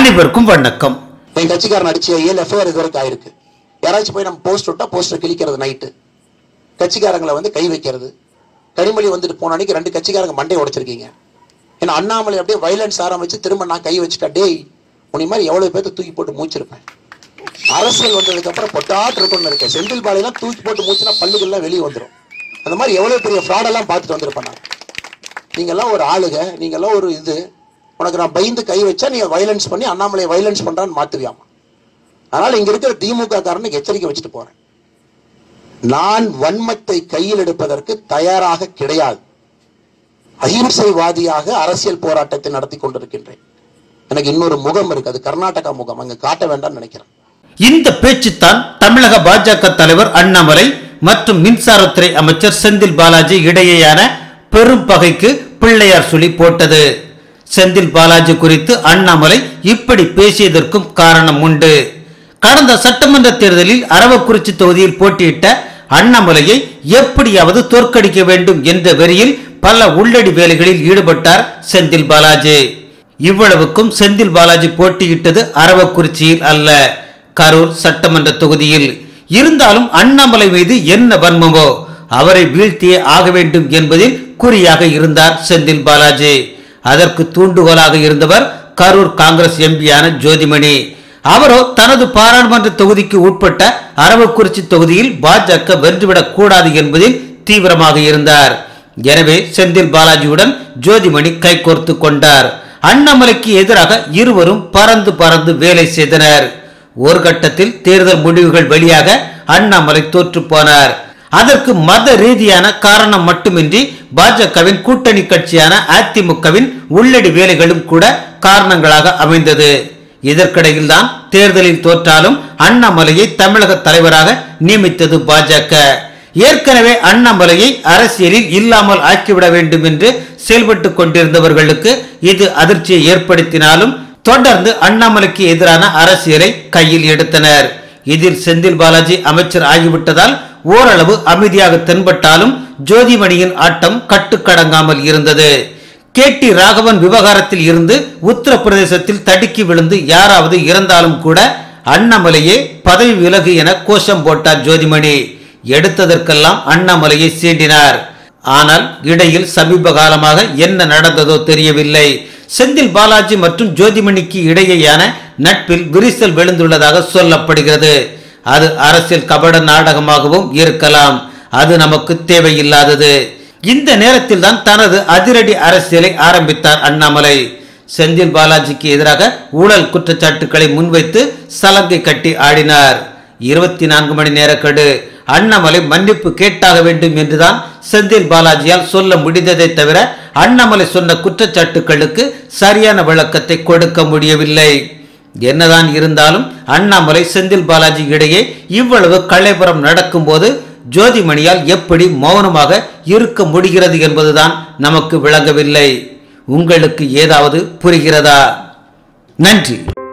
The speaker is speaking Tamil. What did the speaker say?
அனைவருக்கும் வணக்கம் என் கட்சிக்காரன் அடிச்ச ஏழு எஃப்ஐஆர் இது வரைக்கும் ஆயிருக்கு யாராச்சும் போய் நம்ம போஸ்ட் விட்டா போஸ்டர் கிழிக்கிறது நைட்டு கட்சிக்காரங்களை வந்து கை வைக்கிறது கனிமொழி வந்துட்டு போன அன்னைக்கு ரெண்டு கட்சிக்காரங்க மண்டையை உடைச்சிருக்கீங்க ஏன்னா அண்ணாமலை அப்படியே வைலன்ஸ் ஆரம்பிச்சு திரும்ப நான் கை வச்சுட்டா டேய் உன்னை மாதிரி எவ்வளவு பேர்த்த தூக்கி போட்டு மூச்சிருப்பேன் அரசியல் வந்ததுக்கு அப்புறம் பொட்டாட்டு இருக்கும்னு இருக்கேன் செந்தில் பாலையெல்லாம் தூக்கி போட்டு மூச்சுனா பல்லுகள்லாம் வெளியே வந்துடும் அந்த மாதிரி எவ்வளவு பெரிய ஃப்ராடெல்லாம் பார்த்துட்டு வந்திருப்பேன் நான் நீங்கெல்லாம் ஒரு ஆளுக நீங்கெல்லாம் ஒரு இது உனக்கு நான் பயந்து கை வச்சா நீ வைலன்ஸ் பண்ணி அண்ணாமலையை வைலன்ஸ் பண்றான்னு மாத்துவியாமா அதனால இங்க இருக்கிற திமுக காரனுக்கு எச்சரிக்கை வச்சுட்டு போறேன் நான் வன்மத்தை கையில் எடுப்பதற்கு தயாராக கிடையாது அஹிம்சைவாதியாக அரசியல் போராட்டத்தை நடத்தி கொண்டிருக்கின்றேன் எனக்கு இன்னொரு முகம் இருக்கு அது கர்நாடகா முகம் அங்க காட்ட வேண்டாம்னு நினைக்கிறேன் இந்த பேச்சுத்தான் தமிழக பாஜக தலைவர் அண்ணாமலை மற்றும் மின்சாரத்துறை அமைச்சர் செந்தில் பாலாஜி இடையேயான பெரும் பகைக்கு பிள்ளையார் சொல்லி போட்டது செந்தில் பாலாஜி குறித்து அண்ணாமலை இப்படி பேசியதற்கும் காரணம் உண்டு கடந்த சட்டமன்ற தேர்தலில் அரவக்குறிச்சி தொகுதியில் போட்டியிட்ட அண்ணாமலையை எப்படியாவது தோற்கடிக்க வேண்டும் என்ற வெறியில் பல உள்ளடி வேலைகளில் ஈடுபட்டார் செந்தில் பாலாஜி இவ்வளவுக்கும் செந்தில் பாலாஜி போட்டியிட்டது அரவக்குறிச்சியில் அல்ல கரூர் சட்டமன்ற தொகுதியில் இருந்தாலும் அண்ணாமலை மீது என்ன வன்மமோ அவரை வீழ்த்தியே ஆக வேண்டும் என்பதில் குறியாக இருந்தார் செந்தில் பாலாஜி அதற்கு தூண்டுகோலாக இருந்தவர் கரூர் காங்கிரஸ் எம்பியான ஜோதிமணி அவரோ தனது பாராளுமன்ற தொகுதிக்கு உட்பட்ட அரவக்குறிச்சி தொகுதியில் பாஜக வென்றுவிடக் கூடாது என்பதில் தீவிரமாக இருந்தார் எனவே செந்தில் பாலாஜியுடன் ஜோதிமணி கைகோர்த்து கொண்டார் அண்ணாமலைக்கு எதிராக இருவரும் பறந்து பறந்து வேலை செய்தனர் ஒரு கட்டத்தில் தேர்தல் முடிவுகள் வெளியாக அண்ணாமலை தோற்று போனார் அதற்கு மத ரீதியான காரணம் மட்டுமின்றி பாஜகவின் கூட்டணி கட்சியான அதிமுகவின் உள்ளடி வேலைகளும் கூட காரணங்களாக அமைந்தது இதற்கிடையில் தான் தேர்தலில் தோற்றாலும் அண்ணாமலையை தமிழக தலைவராக நியமித்தது பாஜக ஏற்கனவே அண்ணாமலையை அரசியலில் இல்லாமல் ஆக்கிவிட வேண்டும் என்று செயல்பட்டுக் கொண்டிருந்தவர்களுக்கு இது அதிர்ச்சியை ஏற்படுத்தினாலும் தொடர்ந்து அண்ணாமலைக்கு எதிரான அரசியலை கையில் எடுத்தனர் இதில் செந்தில் பாலாஜி அமைச்சர் ஆகிவிட்டதால் ஓரளவு அமைதியாக தென்பட்டாலும் ஜோதிமணியின் ஆட்டம் கட்டுக்கடங்காமல் இருந்தது கே டி ராகவன் விவகாரத்தில் இருந்து உத்தரப்பிரதேசத்தில் தடுக்கி விழுந்து யாராவது இறந்தாலும் கூட அண்ணாமலையே பதவி விலகு என கோஷம் போட்டார் ஜோதிமணி எடுத்ததற்கெல்லாம் அண்ணாமலையை சீண்டினார் ஆனால் இடையில் சமீப காலமாக என்ன நடந்ததோ தெரியவில்லை செந்தில் பாலாஜி மற்றும் ஜோதிமணிக்கு இடையேயான நட்பில் விரிசல் விழுந்துள்ளதாக சொல்லப்படுகிறது அது அரசியல் கபட நாடகமாகவும் இருக்கலாம் அது நமக்கு தேவையில்லாதது இந்த நேரத்தில் தான் தனது அதிரடி அரசியலை ஆரம்பித்தார் அண்ணாமலை செந்தில் பாலாஜிக்கு எதிராக ஊழல் குற்றச்சாட்டுக்களை முன்வைத்து சலங்கை கட்டி ஆடினார் இருபத்தி நான்கு மணி நேர கெடு அண்ணாமலை மன்னிப்பு கேட்டாக வேண்டும் என்றுதான் செந்தில் பாலாஜியால் சொல்ல முடிந்ததை தவிர அண்ணாமலை சொன்ன குற்றச்சாட்டுகளுக்கு சரியான விளக்கத்தை கொடுக்க முடியவில்லை என்னதான் இருந்தாலும் அண்ணாமலை செந்தில் பாலாஜி இடையே இவ்வளவு கலைபுரம் நடக்கும்போது ஜோதிமணியால் எப்படி மௌனமாக இருக்க முடிகிறது என்பதுதான் நமக்கு விளங்கவில்லை உங்களுக்கு ஏதாவது புரிகிறதா நன்றி